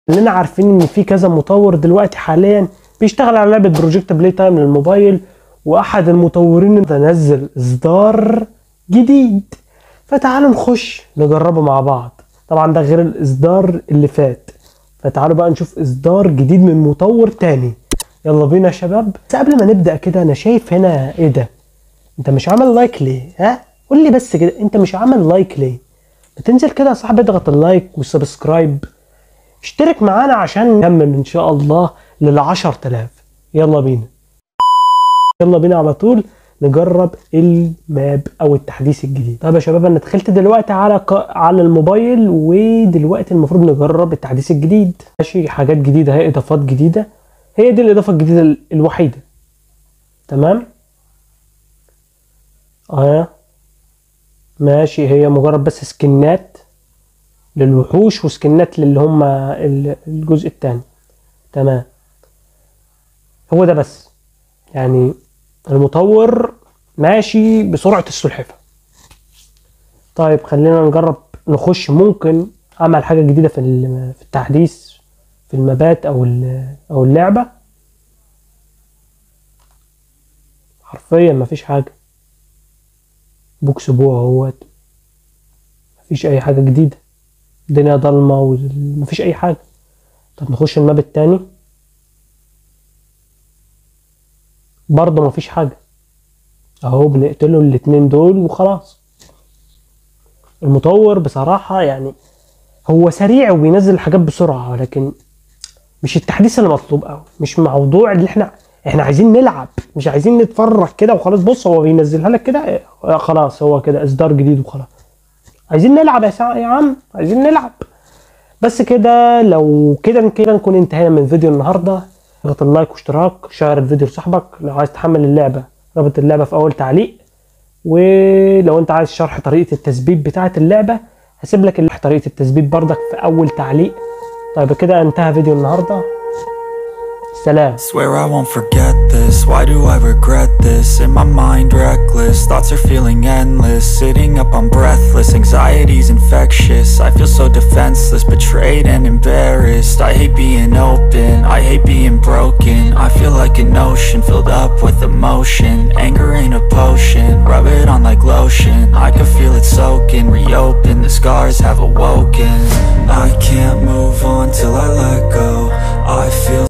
كلنا عارفين ان في كذا مطور دلوقتي حاليا بيشتغل على لعبه بروجكت بلاي تايم للموبايل واحد المطورين ده نزل اصدار جديد فتعالوا نخش نجربه مع بعض طبعا ده غير الاصدار اللي فات فتعالوا بقى نشوف اصدار جديد من مطور تاني يلا بينا يا شباب بس قبل ما نبدا كده انا شايف هنا ايه ده انت مش عامل لايك ليه ها قول لي بس كده انت مش عامل لايك ليه بتنزل كده يا صاحبي اضغط اللايك والسبسكرايب اشترك معانا عشان نكمل ان شاء الله لل 10000 يلا بينا يلا بينا على طول نجرب الماب او التحديث الجديد طيب يا شباب انا دخلت دلوقتي على ق... على الموبايل ودلوقتي المفروض نجرب التحديث الجديد ماشي حاجات جديده هي اضافات جديده هي دي الاضافه الجديده ال- الوحيده تمام اه ماشي هي مجرد بس سكنات للوحوش وسكنات للي هم ال- الجزء الثاني تمام هو ده بس يعني المطور ماشي بسرعة السلحفة طيب خلينا نجرب نخش ممكن عمل حاجة جديدة في ال- في التحديث في المبات أو ال- أو اللعبة حرفيا مفيش حاجة بوكس بوع اهوت مفيش أي حاجة جديدة الدنيا ضلمة ومفيش أي حاجة طب نخش الماب التاني برضه مفيش حاجة اهو بنقتله الاتنين دول وخلاص المطور بصراحة يعني هو سريع وبينزل الحاجات بسرعة ولكن مش التحديث اللي مطلوب قوي مش موضوع اللي احنا احنا عايزين نلعب مش عايزين نتفرج كده وخلاص بص هو بينزلها لك كده اه، خلاص هو كده اصدار جديد وخلاص عايزين نلعب يا سا- يا عم عايزين نلعب بس كده لو كده كده نكون انتهينا من فيديو النهارده اضغط اللايك واشتراك شير الفيديو لصاحبك لو عايز تحمل اللعبه رابط اللعبه في اول تعليق ولو انت عايز شرح طريقه التثبيت بتاعه اللعبه هسيب لك ال- طريقه التثبيت بردك في اول تعليق طيب كده انتهى فيديو النهارده سلام Swear I won't forget this. Why do I regret this? In my mind, reckless. Thoughts are feeling endless. Sitting up, I'm breathless. Anxiety's infectious. I feel so defenseless, betrayed and embarrassed. I hate being open. I hate being broken. I feel like an ocean filled up with emotion. Anger ain't a potion. Rub it on like lotion. I can feel it soaking. Reopen. The scars have awoken. I can't move on till I let go. I feel